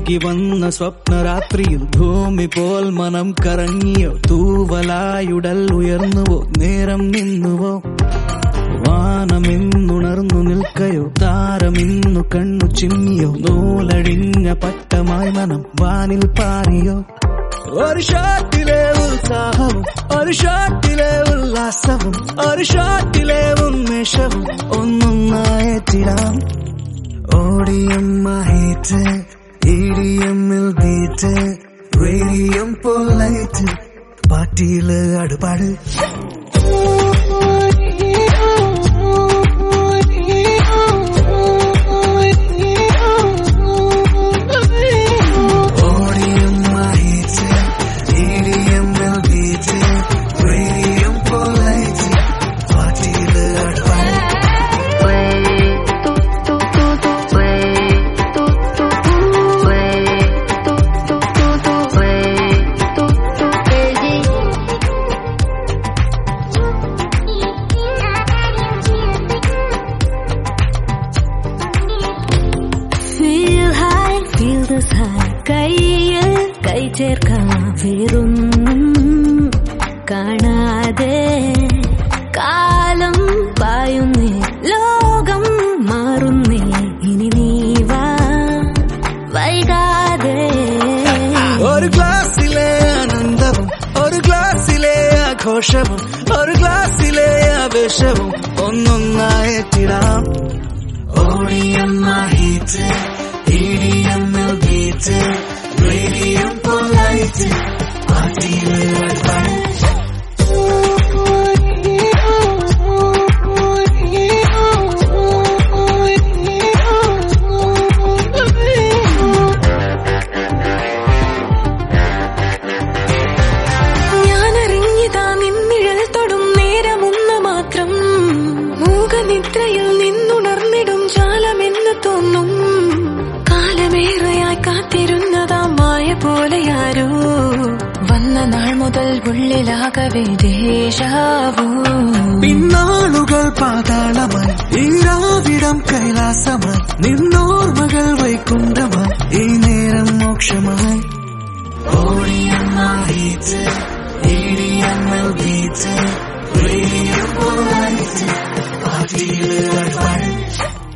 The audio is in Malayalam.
ഒഴുകി വന്ന സ്വപ്നരാത്രിയിൽ ഭൂമി പോൽ മനം കറങ്ങിയോ തൂവലായുടൽ ഉയർന്നുവോ നേരം നിന്നുവോ വാനമിന്നുണർന്നു നിൽക്കയോ താരമിന്നു കണ്ണു ചിമ്മിയോ നൂലഴിഞ്ഞ പട്ടമായി മനം വാനിൽ പാറിയോ ഒരു ഷാട്ടിലെ ഉത്സാഹവും ഒരു ഷാട്ടിലെ ഉല്ലാസവും ഒരു ഷാട്ടിലെ ഉന്മേഷവും ഒന്നൊന്നായിട്ടിടാം ഓടിയം മഹേറ്റ് ഇടിയമ്മിൽ ബീറ്റ് റേഡിയം പൊലൈറ്റ് പാട്ടിയില് അടുപാട് ഓടിയം മഹേറ്റ് ഇടിയമ്മിൽ ബീറ്റ് റേഡിയം പൊലൈറ്റ് പാട്ടിയില് അടുപാട് Feel high, feel this high. കയ്യിൽ കൈ ചേർക്കാം വേറൊന്നും കാണാതെ കാലം പായുന്നേ ലോകം മാറുന്നേ ഇനി നീ വാ വൈകാതെ ഒരു ഗ്ലാസ്സിലെ ആനന്ദവും ഒരു ഗ്ലാസ്സിലെ ആഘോഷവും ഒരു ഗ്ലാസ്സിലെ ആവേശവും ഒന്നൊന്നായിട്ടിടാം ഓടിയം മഹീറ്റ് ഇടിയമ്മിൽ ബീറ്റ് റേഡിയം പൊലൈറ്റ് പാട്ടിയില് അടുപ്പാട് ഞാനറിഞ്ഞിതാ നിന്നിഴൽ തൊടും നേരമൊന്ന് മാത്രം മൂകനിദ്രയിൽ നിന്നുണർന്നിടും ജാലമെന്ന് തോന്നും കാലമേറെയായി കാത്തിരുന്നതാ മായ പോലെയാരോ വന്ന നാൾ മുതൽ ഉള്ളിലാകവേ ദേശാവോ പിന്നാളുകൾ പാതാളമായി ഈരാവിടം കൈലാസമായി നിന്നോർമകൾ വൈകുണ്ഠമായി ഈ നേരം മോക്ഷമായി ഓടിയമ്മായിട്ട് ഇടിയമ്മൽ ബീറ്റ് റേഡിയോ പോലൈറ്റ് പാട്ടിയില് അടുപ്പാട്